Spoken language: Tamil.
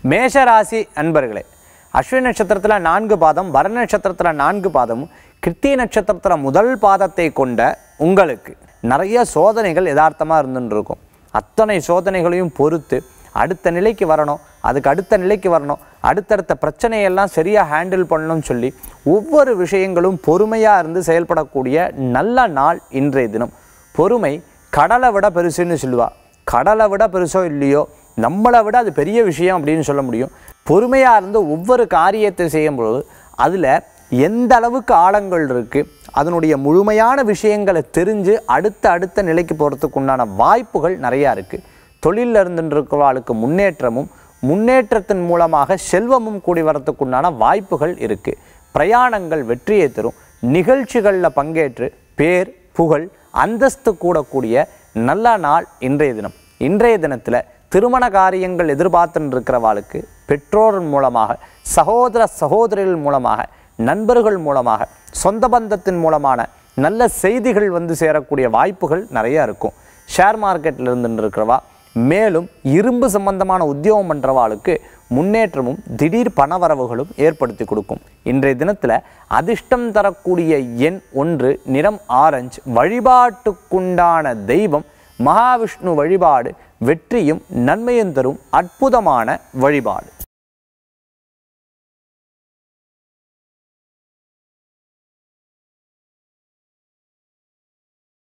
மேஷராசி அன்பர்களே அஸ்வினி நட்சத்திரத்தில் நான்கு பாதம் பர நட்சத்திரத்தில் நான்கு பாதமும் கிருத்தி நட்சத்திரத்தில் முதல் பாதத்தை கொண்ட உங்களுக்கு நிறைய சோதனைகள் யதார்த்தமாக இருந்துட்டு இருக்கும் அத்தனை சோதனைகளையும் பொறுத்து அடுத்த நிலைக்கு வரணும் அதுக்கு அடுத்த நிலைக்கு வரணும் அடுத்தடுத்த பிரச்சனையெல்லாம் சரியாக ஹேண்டில் பண்ணணும்னு சொல்லி ஒவ்வொரு விஷயங்களும் பொறுமையாக இருந்து செயல்படக்கூடிய நல்ல நாள் இன்றைய தினம் பொறுமை கடலை விட பெருசுன்னு சொல்லுவா கடலை விட பெருசோ இல்லையோ நம்மளை விட அது பெரிய விஷயம் அப்படின்னு சொல்ல முடியும் பொறுமையாக இருந்து ஒவ்வொரு காரியத்தை செய்யும்போது அதில் எந்த அளவுக்கு ஆழங்கள் இருக்குது அதனுடைய முழுமையான விஷயங்களை தெரிஞ்சு அடுத்த அடுத்த நிலைக்கு போகிறதுக்கு உண்டான வாய்ப்புகள் நிறையா இருக்குது தொழிலில் இருந்துருக்கிறவாளுக்கு முன்னேற்றமும் முன்னேற்றத்தின் மூலமாக செல்வமும் கூடி வரத்துக்குண்டான வாய்ப்புகள் இருக்குது பிரயாணங்கள் வெற்றியை தரும் நிகழ்ச்சிகளில் பங்கேற்று பேர் புகழ் அந்தஸ்து கூடக்கூடிய நல்ல நாள் இன்றைய தினம் இன்றைய தினத்தில் திருமண காரியங்கள் எதிர்பார்த்துன்னு இருக்கிறவாளுக்கு பெற்றோர் மூலமாக சகோதர சகோதரிகள் மூலமாக நண்பர்கள் மூலமாக சொந்த பந்தத்தின் மூலமான நல்ல செய்திகள் வந்து சேரக்கூடிய வாய்ப்புகள் நிறைய இருக்கும் ஷேர் மார்க்கெட்டில் இருந்துட்டு இருக்கிறவா மேலும் இரும்பு சம்பந்தமான உத்தியோகம் பண்ணுறவாளுக்கு முன்னேற்றமும் திடீர் பணவரவுகளும் ஏற்படுத்தி கொடுக்கும் இன்றைய தினத்தில் அதிர்ஷ்டம் தரக்கூடிய எண் ஒன்று நிறம் ஆரஞ்சு வழிபாட்டுக்குண்டான தெய்வம் மகாவிஷ்ணு வழிபாடு வெற்றியும் நன்மையும் தரும் அற்புதமான வழிபாடு